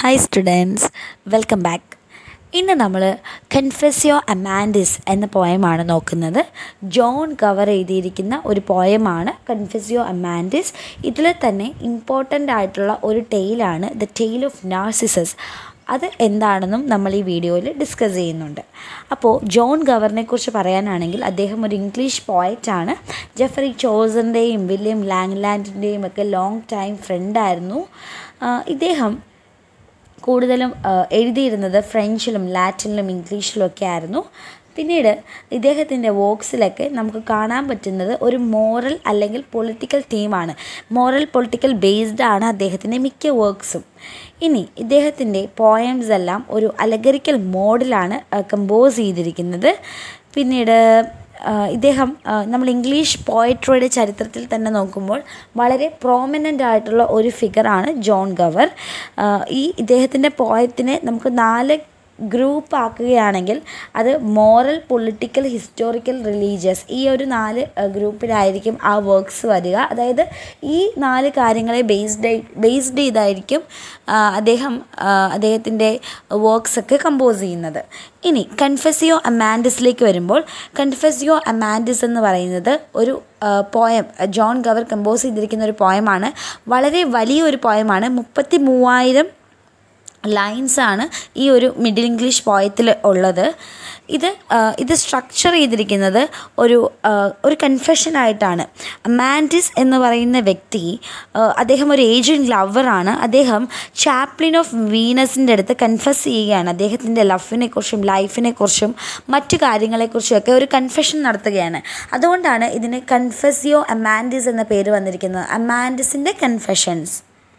hi students welcome back ഇന്ന് നമ്മൾ കൺഫെസിയോ അമാൻഡിസ് എന്ന പോയമാണ് നോക്കുന്നത് ജോൺ കവർ എഴുതിയിരിക്കുന്ന ഒരു പോയമാണ് കൺഫെസിയോ അമാൻഡിസ് ഇതിൽ തന്നെ ഇമ്പോർട്ടൻ്റ് ആയിട്ടുള്ള ഒരു ടെയിലാണ് ദ ടെയിൽ ഓഫ് നാർസിസസ് അത് എന്താണെന്നും നമ്മൾ ഈ വീഡിയോയിൽ ഡിസ്കസ് ചെയ്യുന്നുണ്ട് അപ്പോൾ ജോൺ ഗവറിനെ കുറിച്ച് പറയാനാണെങ്കിൽ അദ്ദേഹം ഒരു ഇംഗ്ലീഷ് പോയറ്റാണ് ജെഫറി ചോസറിൻ്റെയും വില്യം ലാങ്ലാൻഡിൻ്റെയും ഒക്കെ ലോങ് ടൈം ഫ്രണ്ടായിരുന്നു ഇദ്ദേഹം കൂടുതലും എഴുതിയിരുന്നത് ഫ്രഞ്ചിലും ലാറ്റിനിലും ഇംഗ്ലീഷിലും ഒക്കെ ആയിരുന്നു പിന്നീട് ഇദ്ദേഹത്തിൻ്റെ വോക്സിലൊക്കെ നമുക്ക് കാണാൻ പറ്റുന്നത് ഒരു മോറൽ അല്ലെങ്കിൽ പൊളിറ്റിക്കൽ തീമാണ് മോറൽ പൊളിറ്റിക്കൽ ബേസ്ഡ് ആണ് അദ്ദേഹത്തിൻ്റെ മിക്ക വർക്ക്സും ഇനി ഇദ്ദേഹത്തിൻ്റെ പോയംസ് എല്ലാം ഒരു അലഗറിക്കൽ മോഡിലാണ് കമ്പോസ് ചെയ്തിരിക്കുന്നത് പിന്നീട് ഇദ്ദേഹം നമ്മൾ ഇംഗ്ലീഷ് പോയട്രിയുടെ ചരിത്രത്തിൽ തന്നെ നോക്കുമ്പോൾ വളരെ പ്രോമിനൻ്റ് ആയിട്ടുള്ള ഒരു ഫിഗറാണ് ജോൺ ഗവർ ഈ ഇദ്ദേഹത്തിൻ്റെ പോയത്തിനെ നമുക്ക് നാല് ഗ്രൂപ്പ് ആക്കുകയാണെങ്കിൽ അത് മോറൽ പൊളിറ്റിക്കൽ ഹിസ്റ്റോറിക്കൽ റിലീജിയസ് ഈ ഒരു നാല് ഗ്രൂപ്പിലായിരിക്കും ആ വർക്ക്സ് വരിക അതായത് ഈ നാല് കാര്യങ്ങളെ ബേസ്ഡ് ബേസ്ഡ് ചെയ്തായിരിക്കും അദ്ദേഹം അദ്ദേഹത്തിൻ്റെ വർക്ക്സ് ഒക്കെ കമ്പോസ് ചെയ്യുന്നത് ഇനി കൺഫെസിയോ അമാൻഡിസിലേക്ക് വരുമ്പോൾ കൺഫെസിയോ അമാൻഡിസ് എന്ന് പറയുന്നത് ഒരു പോയം ജോൺ ഗവർ കമ്പോസ് ചെയ്തിരിക്കുന്ന ഒരു പോയമാണ് വളരെ വലിയൊരു പോയമാണ് മുപ്പത്തി മൂവായിരം ലൈൻസാണ് ഈ ഒരു മിഡിൽ ഇംഗ്ലീഷ് പോയത്തിൽ ഉള്ളത് ഇത് ഇത് സ്ട്രക്ചർ ചെയ്തിരിക്കുന്നത് ഒരു ഒരു കൺഫെഷനായിട്ടാണ് മാൻറ്റിസ് എന്ന് പറയുന്ന വ്യക്തി അദ്ദേഹം ഒരു ഏജൻറ്റ് ലവറാണ് അദ്ദേഹം ചാപ്ലിൻ ഓഫ് വീനസിൻ്റെ അടുത്ത് കൺഫസ് ചെയ്യുകയാണ് അദ്ദേഹത്തിൻ്റെ ലവിനെക്കുറിച്ചും ലൈഫിനെക്കുറിച്ചും മറ്റു കാര്യങ്ങളെക്കുറിച്ചും ഒക്കെ ഒരു കൺഫെഷൻ നടത്തുകയാണ് അതുകൊണ്ടാണ് ഇതിന് കൺഫെസിയോ അമാൻഡിസ് എന്ന പേര് വന്നിരിക്കുന്നത് അമാൻഡിസിൻ്റെ കൺഫെഷൻസ്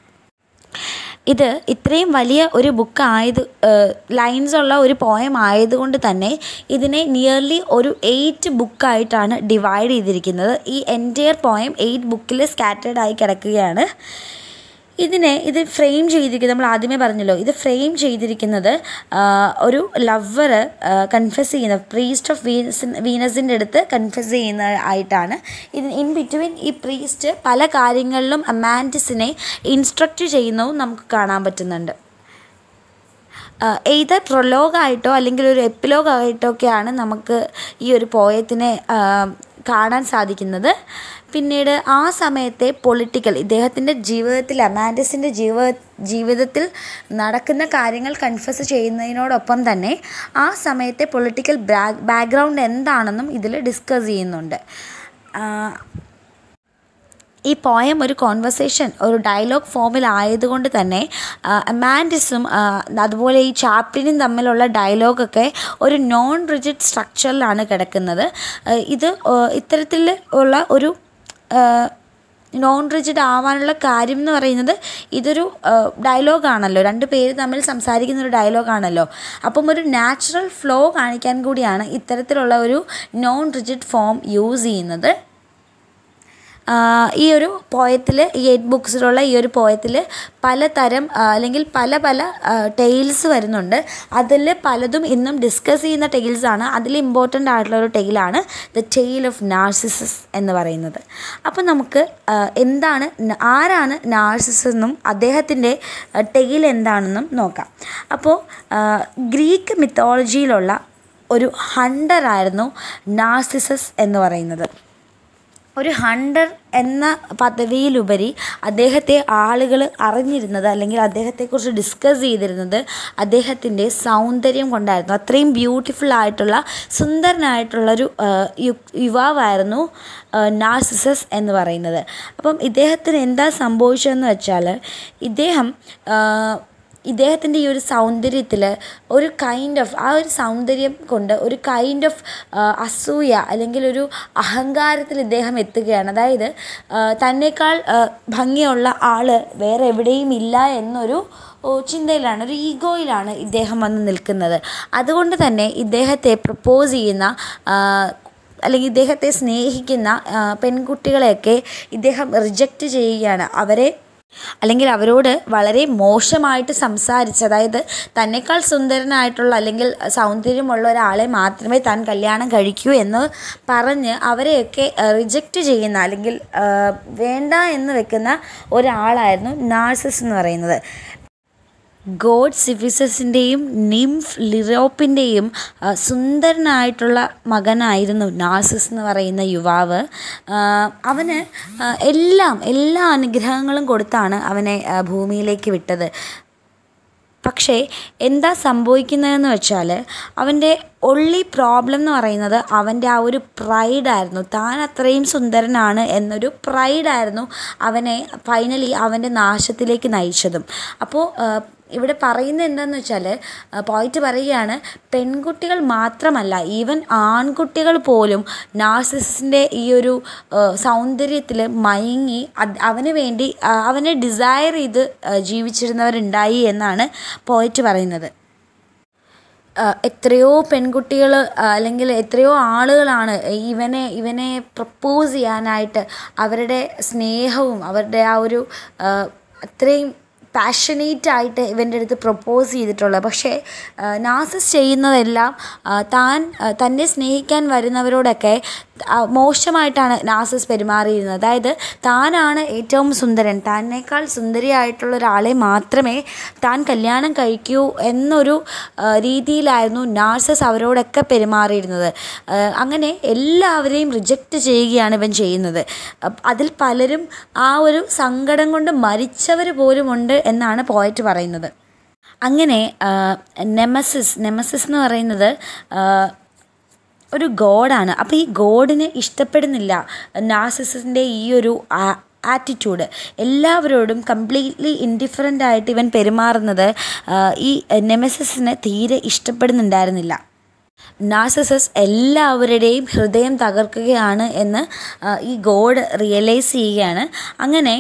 ഇത് ഇത്രയും വലിയ ഒരു ബുക്ക് ആയത് ലൈൻസ് ഉള്ള ഒരു പോയം ആയതുകൊണ്ട് തന്നെ ഇതിനെ നിയർലി ഒരു എയ്റ്റ് ബുക്കായിട്ടാണ് ഡിവൈഡ് ചെയ്തിരിക്കുന്നത് ഈ എൻറ്റയർ പോയം എയ്റ്റ് ബുക്കിൽ സ്കാറ്റേഡ് ആയി കിടക്കുകയാണ് ഇതിനെ ഇത് ഫ്രെയിം ചെയ്തിരിക്കുന്നത് നമ്മൾ ആദ്യമേ പറഞ്ഞല്ലോ ഇത് ഫ്രെയിം ചെയ്തിരിക്കുന്നത് ഒരു ലവർ കൺഫെസ് ചെയ്യുന്ന പ്രീസ്റ്റ് ഓഫ് വീനസ് വീനസിൻ്റെ അടുത്ത് കൺഫെസ് ചെയ്യുന്ന ആയിട്ടാണ് ഇത് ഇൻ ബിറ്റ്വീൻ ഈ പ്രീസ്റ്റ് പല കാര്യങ്ങളിലും അമാൻറ്റിസിനെ ഇൻസ്ട്രക്റ്റ് ചെയ്യുന്നതും നമുക്ക് കാണാൻ പറ്റുന്നുണ്ട് എയ്തർ പ്രൊലോഗായിട്ടോ അല്ലെങ്കിൽ ഒരു എപ്പിലോഗായിട്ടോ ഒക്കെയാണ് നമുക്ക് ഈ ഒരു പോയത്തിനെ കാണാൻ സാധിക്കുന്നത് പിന്നീട് ആ സമയത്തെ പൊളിറ്റിക്കൽ ഇദ്ദേഹത്തിൻ്റെ ജീവിതത്തിൽ അമാൻഡസിൻ്റെ ജീവ ജീവിതത്തിൽ നടക്കുന്ന കാര്യങ്ങൾ കൺഫസ് ചെയ്യുന്നതിനോടൊപ്പം തന്നെ ആ സമയത്തെ പൊളിറ്റിക്കൽ ബാക്ക്ഗ്രൗണ്ട് എന്താണെന്നും ഇതിൽ ഡിസ്കസ് ചെയ്യുന്നുണ്ട് ഈ പോയം ഒരു കോൺവെർസേഷൻ ഒരു ഡയലോഗ് ഫോമിൽ ആയതുകൊണ്ട് തന്നെ അമാൻഡിസും അതുപോലെ ഈ ചാപ്ലിനും തമ്മിലുള്ള ഡയലോഗൊക്കെ ഒരു നോൺ റിജിഡ് സ്ട്രക്ചറിലാണ് കിടക്കുന്നത് ഇത് ഇത്തരത്തിൽ ഉള്ള ഒരു നോൺ റിജിഡ് ആവാനുള്ള കാര്യം എന്ന് പറയുന്നത് ഇതൊരു ഡയലോഗാണല്ലോ രണ്ട് പേര് തമ്മിൽ സംസാരിക്കുന്ന ഒരു ഡയലോഗാണല്ലോ അപ്പം ഒരു നാച്ചുറൽ ഫ്ലോ കാണിക്കാൻ കൂടിയാണ് ഇത്തരത്തിലുള്ള ഒരു നോൺ റിജിഡ് ഫോം യൂസ് ചെയ്യുന്നത് ഈ ഒരു പോയത്തിൽ ഈ എയ്റ്റ് ബുക്സിലുള്ള ഈ ഒരു പോയത്തിൽ പലതരം അല്ലെങ്കിൽ പല പല ടെയിൽസ് വരുന്നുണ്ട് അതിൽ പലതും ഇന്നും ഡിസ്കസ് ചെയ്യുന്ന ടെയിൽസാണ് അതിൽ ഇമ്പോർട്ടൻ്റ് ആയിട്ടുള്ള ഒരു ടെയിലാണ് ദ ടെയിൽ ഓഫ് നാർസിസസ് എന്ന് പറയുന്നത് അപ്പോൾ നമുക്ക് എന്താണ് ആരാണ് നാർസിസ് എന്നും അദ്ദേഹത്തിൻ്റെ ടെയിൽ എന്താണെന്നും നോക്കാം അപ്പോൾ ഗ്രീക്ക് മിത്തോളജിയിലുള്ള ഒരു ഹണ്ടറായിരുന്നു നാർസിസസ് എന്ന് പറയുന്നത് ഒരു ഹണ്ടർ എന്ന പദവിയിലുപരി അദ്ദേഹത്തെ ആളുകൾ അറിഞ്ഞിരുന്നത് അല്ലെങ്കിൽ അദ്ദേഹത്തെക്കുറിച്ച് ഡിസ്കസ് ചെയ്തിരുന്നത് അദ്ദേഹത്തിൻ്റെ സൗന്ദര്യം കൊണ്ടായിരുന്നു അത്രയും ബ്യൂട്ടിഫുൾ ആയിട്ടുള്ള സുന്ദരനായിട്ടുള്ളൊരു യുവാവായിരുന്നു നാർസിസസ് എന്ന് പറയുന്നത് അപ്പം ഇദ്ദേഹത്തിന് എന്താ സംഭവിച്ചതെന്ന് വെച്ചാൽ ഇദ്ദേഹം ഇദ്ദേഹത്തിൻ്റെ ഈ ഒരു സൗന്ദര്യത്തിൽ ഒരു കൈൻഡ് ഓഫ് ആ ഒരു സൗന്ദര്യം കൊണ്ട് ഒരു കൈൻഡ് ഓഫ് അസൂയ അല്ലെങ്കിൽ ഒരു അഹങ്കാരത്തിൽ ഇദ്ദേഹം എത്തുകയാണ് അതായത് തന്നേക്കാൾ ഭംഗിയുള്ള ആൾ വേറെ എവിടെയും ഇല്ല എന്നൊരു ചിന്തയിലാണ് ഒരു ഈഗോയിലാണ് ഇദ്ദേഹം വന്ന് നിൽക്കുന്നത് അതുകൊണ്ട് തന്നെ ഇദ്ദേഹത്തെ പ്രപ്പോസ് ചെയ്യുന്ന അല്ലെങ്കിൽ ഇദ്ദേഹത്തെ സ്നേഹിക്കുന്ന പെൺകുട്ടികളെയൊക്കെ ഇദ്ദേഹം റിജക്റ്റ് ചെയ്യുകയാണ് അവരെ അല്ലെങ്കിൽ അവരോട് വളരെ മോശമായിട്ട് സംസാരിച്ച് അതായത് തന്നെക്കാൾ സുന്ദരനായിട്ടുള്ള അല്ലെങ്കിൽ സൗന്ദര്യമുള്ള ഒരാളെ മാത്രമേ താൻ കല്യാണം കഴിക്കൂ എന്ന് പറഞ്ഞ് അവരെയൊക്കെ റിജക്റ്റ് ചെയ്യുന്ന അല്ലെങ്കിൽ വേണ്ട എന്ന് വെക്കുന്ന ഒരാളായിരുന്നു നാഴ്സസ് എന്ന് പറയുന്നത് ഗോഡ് സിഫിസസിൻ്റെയും നിംഫ് ലിറോപ്പിൻ്റെയും സുന്ദരനായിട്ടുള്ള മകനായിരുന്നു നാസിസ് എന്ന് പറയുന്ന യുവാവ് ആ, അവന് ആ, എല്ലാം എല്ലാ അനുഗ്രഹങ്ങളും കൊടുത്താണ് അവനെ ആ, ഭൂമിയിലേക്ക് വിട്ടത് പക്ഷേ എന്താ സംഭവിക്കുന്നതെന്ന് വെച്ചാൽ അവൻ്റെ ഒള്ളി പ്രോബ്ലം എന്ന് പറയുന്നത് അവൻ്റെ ആ ഒരു പ്രൈഡായിരുന്നു താൻ അത്രയും സുന്ദരനാണ് എന്നൊരു പ്രൈഡായിരുന്നു അവനെ ഫൈനലി അവൻ്റെ നാശത്തിലേക്ക് നയിച്ചതും അപ്പോൾ ഇവിടെ പറയുന്നത് എന്താണെന്ന് വെച്ചാൽ പോയിട്ട് പറയുകയാണ് പെൺകുട്ടികൾ മാത്രമല്ല ഈവൻ ആൺകുട്ടികൾ പോലും നാർസിസിൻ്റെ ഈ ഒരു സൗന്ദര്യത്തിൽ മയങ്ങി അത് അവന് വേണ്ടി ആ, അവനെ ഡിസയർ ചെയ്ത് ആ, ജീവിച്ചിരുന്നവരുണ്ടായി എന്നാണ് പോയിട്ട് പറയുന്നത് ആ, എത്രയോ പെൺകുട്ടികൾ അല്ലെങ്കിൽ എത്രയോ ആളുകളാണ് ഇവനെ ഇവനെ പ്രപ്പോസ് ചെയ്യാനായിട്ട് അവരുടെ സ്നേഹവും അവരുടെ ആ ഒരു ആ, അത്രയും പാഷനേറ്റ് ആയിട്ട് ഇവൻ്റെ അടുത്ത് പ്രപ്പോസ് ചെയ്തിട്ടുള്ളത് പക്ഷേ ആ, നാസിസ് ചെയ്യുന്നതെല്ലാം ആ, താൻ ആ, തന്നെ സ്നേഹിക്കാൻ വരുന്നവരോടൊക്കെ ആ, മോശമായിട്ടാണ് നാസിസ് പെരുമാറിയിരുന്നത് അതായത് താനാണ് ഏറ്റവും സുന്ദരൻ തന്നേക്കാൾ സുന്ദരിയായിട്ടുള്ള ഒരാളെ മാത്രമേ താൻ കല്യാണം കഴിക്കൂ എന്നൊരു ആ, രീതിയിലായിരുന്നു നാർസസ് അവരോടൊക്കെ പെരുമാറിയിരുന്നത് ആ, അങ്ങനെ എല്ലാവരെയും റിജക്റ്റ് ചെയ്യുകയാണ് ഇവൻ ചെയ്യുന്നത് അപ്പ് അതിൽ പലരും ആ ഒരു സങ്കടം കൊണ്ട് മരിച്ചവർ പോലുമുണ്ട് എന്നാണ് പോയറ്റ് പറയുന്നത് അങ്ങനെ ആ, നെമസിസ് നെമസിസ് എന്ന് പറയുന്നത് ആ, ഒരു ഗോഡാണ് അപ്പോൾ ഈ ഗോഡിന് ഇഷ്ടപ്പെടുന്നില്ല നാസിസിൻ്റെ ഈ ഒരു ആറ്റിറ്റ്യൂഡ് എല്ലാവരോടും കംപ്ലീറ്റ്ലി ഇൻഡിഫറൻ്റ് ആയിട്ട് ഇവൻ പെരുമാറുന്നത് ആ, ഈ നെമസിസിന് തീരെ ഇഷ്ടപ്പെടുന്നുണ്ടായിരുന്നില്ല നാർസിസസ് എല്ലാവരുടെയും ഹൃദയം തകർക്കുകയാണ് എന്ന് ആ, ഈ ഗോഡ് റിയലൈസ് ചെയ്യുകയാണ് അങ്ങനെ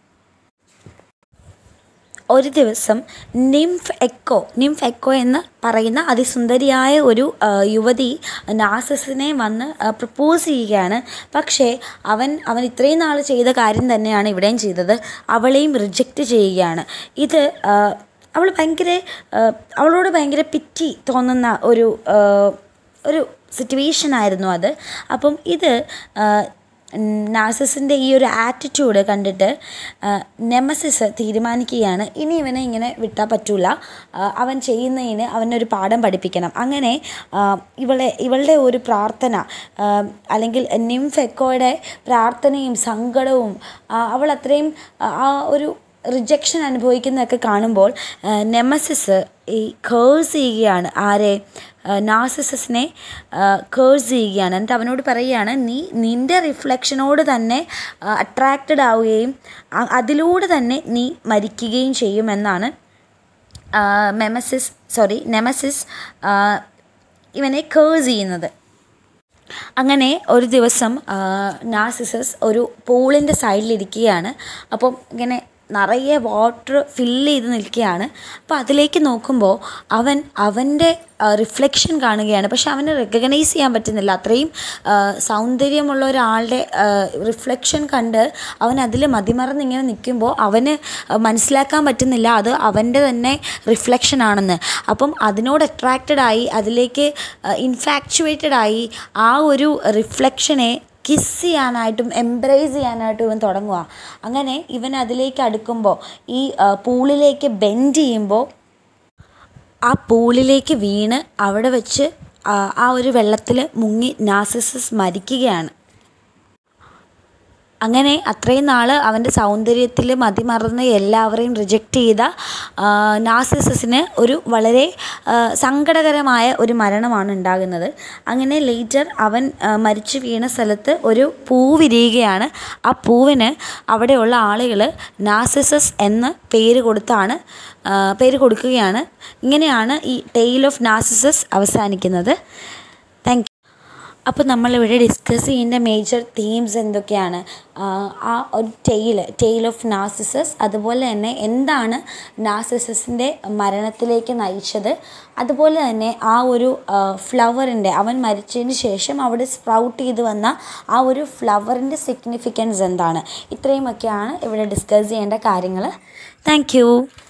ഒരു ദിവസം നിംഫ് എക്കോ നിംഫ് എക്കോ എന്ന് പറയുന്ന അതിസുന്ദരിയായ ഒരു ആ, യുവതി നാസസിനെ വന്ന് പ്രപ്പോസ് ചെയ്യുകയാണ് പക്ഷേ അവൻ അവൻ ഇത്രയും നാൾ ചെയ്ത കാര്യം തന്നെയാണ് ഇവിടെയും ചെയ്തത് അവളെയും റിജക്റ്റ് ചെയ്യുകയാണ് ഇത് ആ, അവൾ ഭയങ്കര ആ, അവളോട് ഭയങ്കര പിറ്റി തോന്നുന്ന ഒരു ആ, ഒരു സിറ്റുവേഷൻ ആയിരുന്നു അത് അപ്പം ഇത് നാസസിൻ്റെ ഈ ഒരു ആറ്റിറ്റ്യൂഡ് കണ്ടിട്ട് ആ, നെമസിസ് തീരുമാനിക്കുകയാണ് ഇനി ഇവനെ ഇങ്ങനെ വിട്ടാൽ പറ്റൂല ആ, അവൻ ചെയ്യുന്നതിന് അവനൊരു പാഠം പഠിപ്പിക്കണം അങ്ങനെ ആ, ഇവളെ ഇവളുടെ ഒരു പ്രാർത്ഥന ആ, അല്ലെങ്കിൽ നിംഫെക്കോയുടെ പ്രാർത്ഥനയും സങ്കടവും ആ, അവൾ അത്രയും ആ, ആ ഒരു റിജക്ഷൻ അനുഭവിക്കുന്നതൊക്കെ കാണുമ്പോൾ ആ, നെമസിസ് ഈ കേഴ്സ് ചെയ്യുകയാണ് ആരെ നാസിസസിനെ കേഴ്സ് ചെയ്യുകയാണ് എന്നിട്ട് അവനോട് പറയുകയാണ് നീ നിൻ്റെ റിഫ്ലക്ഷനോട് തന്നെ അട്രാക്റ്റഡ് ആവുകയും അ- അതിലൂടെ തന്നെ നീ മരിക്കുകയും ചെയ്യുമെന്നാണ് മെമസിസ് സോറി നെമസിസ് ആ, ഇവനെ കേഴ്സ് ചെയ്യുന്നത് അങ്ങനെ ഒരു ദിവസം ആ, നാർസിസസ് ഒരു പൂളിൻ്റെ സൈഡിലിരിക്കുകയാണ് അപ്പം ഇങ്ങനെ നിറയെ വാട്ടർ ഫില്ല് ചെയ്ത് നിൽക്കുകയാണ് അപ്പോൾ അതിലേക്ക് നോക്കുമ്പോൾ അവൻ അവൻ്റെ റിഫ്ലക്ഷൻ കാണുകയാണ് പക്ഷെ അവന് റെക്കഗ്നൈസ് ചെയ്യാൻ പറ്റുന്നില്ല അത്രയും ആ, സൗന്ദര്യമുള്ള ഒരാളുടെ റിഫ്ലക്ഷൻ കണ്ട് അവൻ അതിൽ മതിമറന്ന് ഇങ്ങനെ നിൽക്കുമ്പോൾ അവന് മനസ്സിലാക്കാൻ പറ്റുന്നില്ല അത് അവൻ്റെ തന്നെ റിഫ്ലക്ഷൻ ആണെന്ന് അപ്പം അതിനോട് അട്രാക്റ്റഡ് ആയി അതിലേക്ക് ഇൻഫാക്ച്വേറ്റഡ് ആയി ആ ഒരു റിഫ്ലക്ഷനെ കിസ് ചെയ്യാനായിട്ടും എംബ്രേസ് ചെയ്യാനായിട്ടും ഇവൻ തുടങ്ങുക അങ്ങനെ ഇവൻ അതിലേക്ക് അടുക്കുമ്പോൾ ഈ ആ, പൂളിലേക്ക് ബെൻഡ് ചെയ്യുമ്പോൾ ആ പൂളിലേക്ക് വീണ് അവിടെ വെച്ച് ആ ആ ഒരു വെള്ളത്തിൽ മുങ്ങി നാസിസസ് മരിക്കുകയാണ് അങ്ങനെ അത്രയും നാൾ അവൻ്റെ സൗന്ദര്യത്തിൽ മതിമറന്ന് എല്ലാവരെയും റിജക്റ്റ് ചെയ്ത ആ, നാസിസസിന് ഒരു വളരെ ആ, സങ്കടകരമായ ഒരു മരണമാണ് ഉണ്ടാകുന്നത് അങ്ങനെ ലേറ്റർ അവൻ ആ, മരിച്ചു വീണ സ്ഥലത്ത് ഒരു പൂ വിരിയുകയാണ് ആ പൂവിന് അവിടെയുള്ള ആളുകൾ നാസിസസ് എന്ന് പേര് കൊടുത്താണ് ആ, പേര് കൊടുക്കുകയാണ് ഇങ്ങനെയാണ് ഈ ടെയിൽ ഓഫ് നാസിസസ് അവസാനിക്കുന്നത് താങ്ക് അപ്പോൾ നമ്മളിവിടെ ഡിസ്കസ് ചെയ്യേണ്ട മേജർ തീംസ് എന്തൊക്കെയാണ് ആഹ് ആ ഒരു ടെയിൽ ടെയിൽ ഓഫ് നാസിസസ് അതുപോലെ തന്നെ എന്താണ് നാസിസസിൻ്റെ മരണത്തിലേക്ക് നയിച്ചത് അതുപോലെ തന്നെ ആ ഒരു ഫ്ലവറിൻ്റെ അവൻ മരിച്ചതിന് ശേഷം അവിടെ സ്പ്രൗട്ട് ചെയ്ത് വന്ന ആ ഒരു ഫ്ലവറിൻ്റെ സിഗ്നിഫിക്കൻസ് എന്താണ് ഇത്രയുമൊക്കെയാണ് ഇവിടെ ഡിസ്കസ് ചെയ്യേണ്ട കാര്യങ്ങൾ താങ്ക്